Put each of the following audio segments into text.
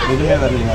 எதுவுமே வரலையா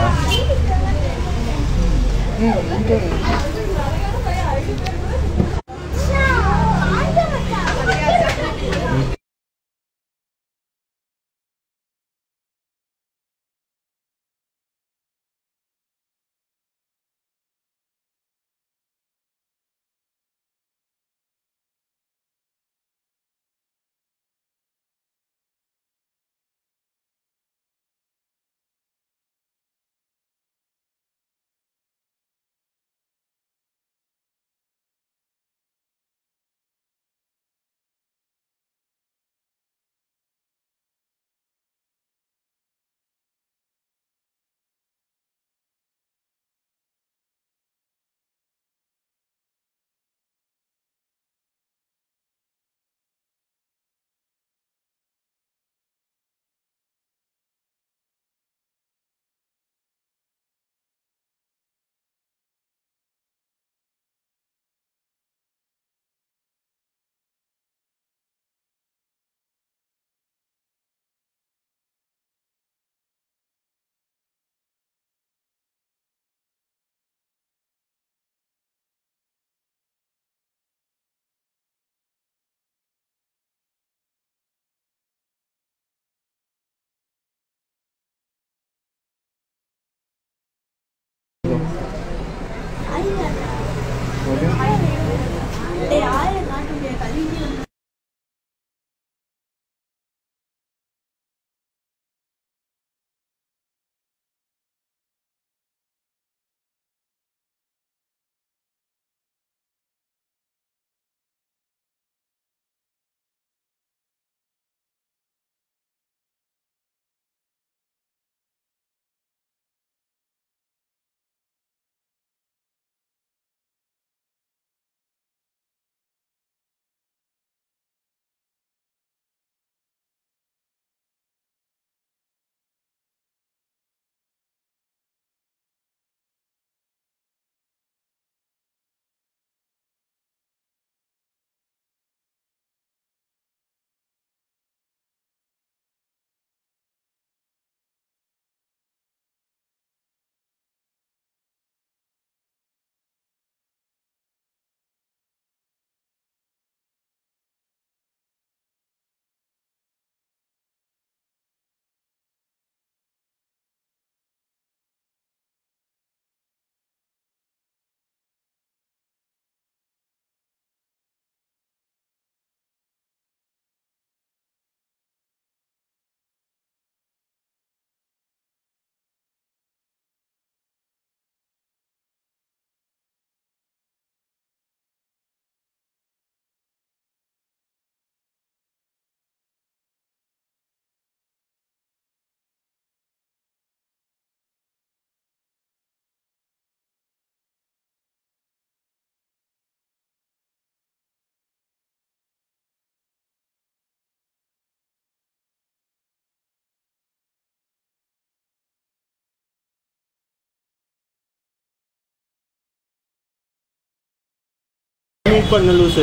மீட் பண்ண லூசு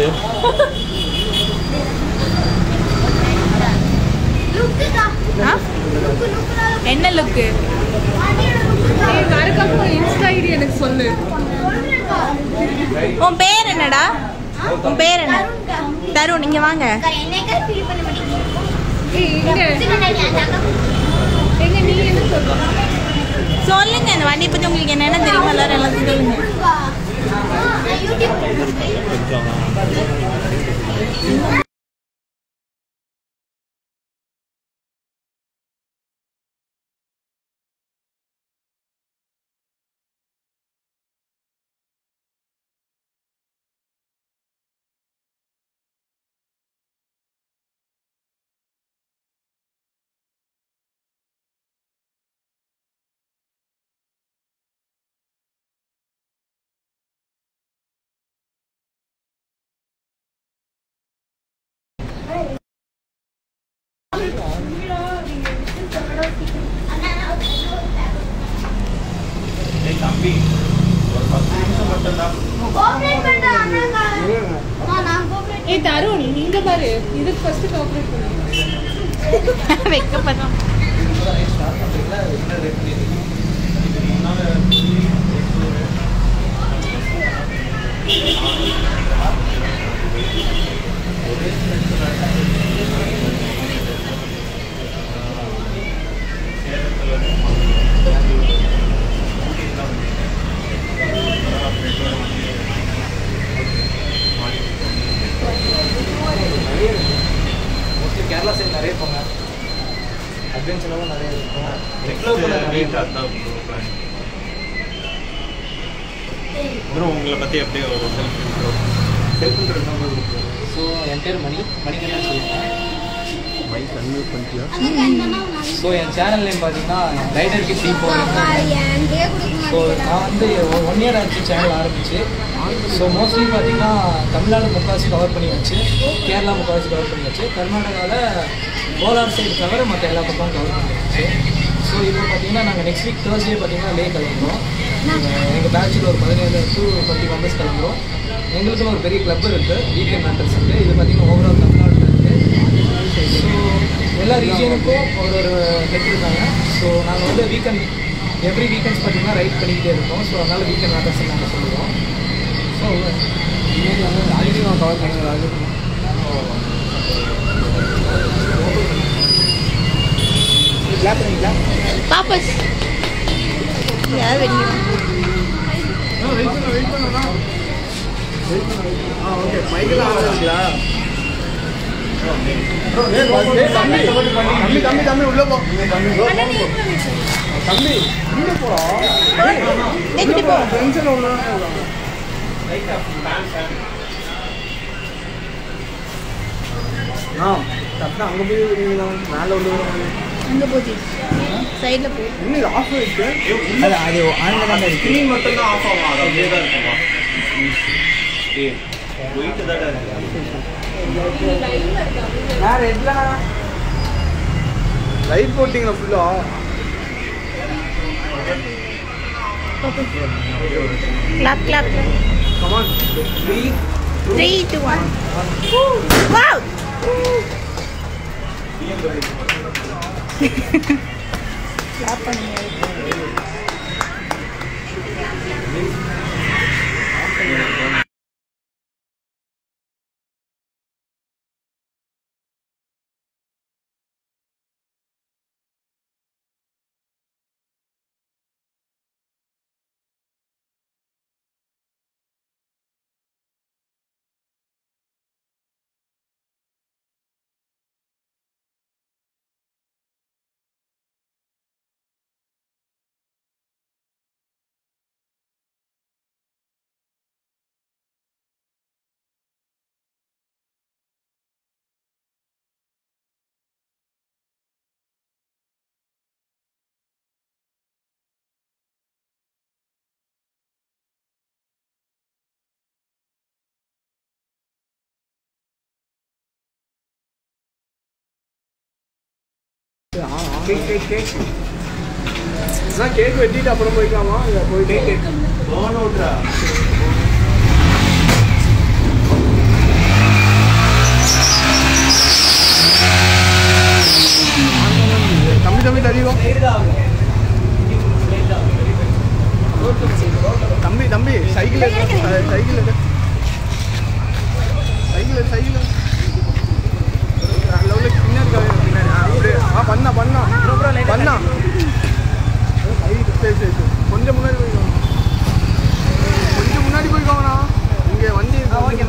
ஆ? என்ன லுக்கு அதுக்கப்புறம் இன்ஸ்டா ஐடி எனக்கு சொல்லு உன் பேர் என்னடா உன் பேர் என்ன தருண் இங்க வாங்க ஏய், எங்க எங்க நீ என்ன சொல்ற சொல்லுங்க இந்த வண்டி பத்தி உங்களுக்கு என்னென்ன தெரியுமா எல்லாரும் எல்லாத்தையும் சொல்லுங்க ஏய் தம்பி ஒரு பத்து நிமிஷம் மட்டும்தான் ஏய் தருண் நீங்க பாரு இதுக்கு ஃபர்ஸ்ட் கோஆபரேட் பண்ணு வைக்கப்படுறோம் ஸ்டார்ட் பண்ணுறீங்களா என்ன ரேட் செலவு பண்ண நிறைய வீக் அதான் ப்ரோ உங்களை பற்றி அப்படியே ஒரு self intro self intro so என் பேர் மணி மணிக்கண்ணன் சொல்லுவேன் மைக் அன்மியூட் பண்ணிட்டியா ஸோ என் சேனல் நேம் பார்த்தீங்கன்னா rider kid D four so நான் வந்து ஒன் இயர் ஆச்சு சேனல் ஆரம்பிச்சு ஸோ மோஸ்ட்லி பார்த்தீங்கன்னா தமிழ்நாடு முக்கால்வாசி கவர் பண்ணியாச்சு கேரளா முக்கால்வாசி கவர் பண்ணியாச்சு கர்நாடகாவில் கோலார் சைடு தவிர மற்ற எல்லா பக்கமும் கவர் பண்ணியாச்சு ஸோ இப்போ பார்த்தீங்கன்னா நாங்கள் நெக்ஸ்ட் வீக் தேர்ஸ்டே பார்த்தீங்கன்னா லே கிளம்புறோம் எங்கள் பேட்சில் ஒரு பதினேழு டு டுவெண்ட்டி மெம்பர்ஸ் கிளம்புறோம் எங்களுக்குன்னு ஒரு பெரிய கிளப் இருக்குது வீக்கெண்ட் மேட்டர்ஸ் இருக்குது இது பார்த்தீங்கன்னா ஓவரால் தமிழ்நாட்டில் இருக்குது ஸோ எல்லா ரீஜனுக்கும் ஒரு ஒரு ஹெட் இருக்காங்க ஸோ நாங்கள் வந்து வீக்கெண்ட் எவ்ரி வீக்கெண்ட்ஸ் பார்த்தீங்கன்னா ரைட் பண்ணிக்கிட்டே இருக்கோம் ஸோ அதனால் வீக்கெண்ட் மேட்டர்ஸ் நாங்கள் சொல்லுவோம் ஸோ இன்னைக்கு வந்து அதிகமாக கவர் பண்ணுறாங்க கிளாப் பண்ணிங்களா பாப்பஸ் யார் வெளியே தம்பி தம்பி தம்பி உள்ள போ தம்பி இங்க போடா எங்கிட்டு போ டென்ஷன் ஒண்ணு ஆ கரெக்டாக அங்கே போய் விடுவீங்களா மேலே உள்ள அங்கே போச்சு சைடில் போ இன்னும் ஆஃப் ஆயிடுச்சு அது அது ஆன்லைன் தான் இருக்கு ஸ்க்ரீன் மட்டும் தான் ஆஃப் ஆகும் அது அப்படியே தான் இருக்குமா ஏய் போயிட்டு தான் இருக்கு வேற எதுலாம் லைட் போட்டிங்களா ஃபுல்லா clap clap come on three three two one wow clap பண்ணுங்க கேக் கேக் கேக் அதான் கேக் வெட்டிட்டு அப்புறம் போய்க்கலாமா இல்லை போயிட்டு கேக் ஃபோன் விட்றா தம்பி தம்பி தள்ளிவோம் தம்பி தம்பி சைக்கிள் எடு சைக்கிள் எடு சைக்கிள் எடு சைக்கிள் எடு லெவலுக்கு பின்னாடி கவி- பின்னாடி ஆ அப்படியே ஆ பண்ணா பண்ணா பண்ணா சரி சரி சரி கொஞ்சம் முன்னாடி போய்க்கோங்க கொஞ்சம் முன்னாடி போய்க்கோங்கண்ணா இங்கே வண்டி ஓகே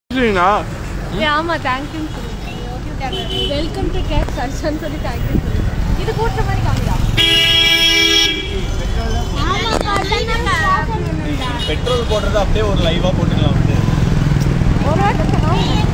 சரிங்களா ஆமா தேங்க்யூ வெல்கம் டு கேக் சர்ச்சன் சொல்லி தேங்க்யூ இது கூட்டுற மாதிரி காமிடா பெட்ரோல் போடுறது அப்படியே ஒரு லைவா போட்டுக்கலாம் வந்து ஒரு வாட்டி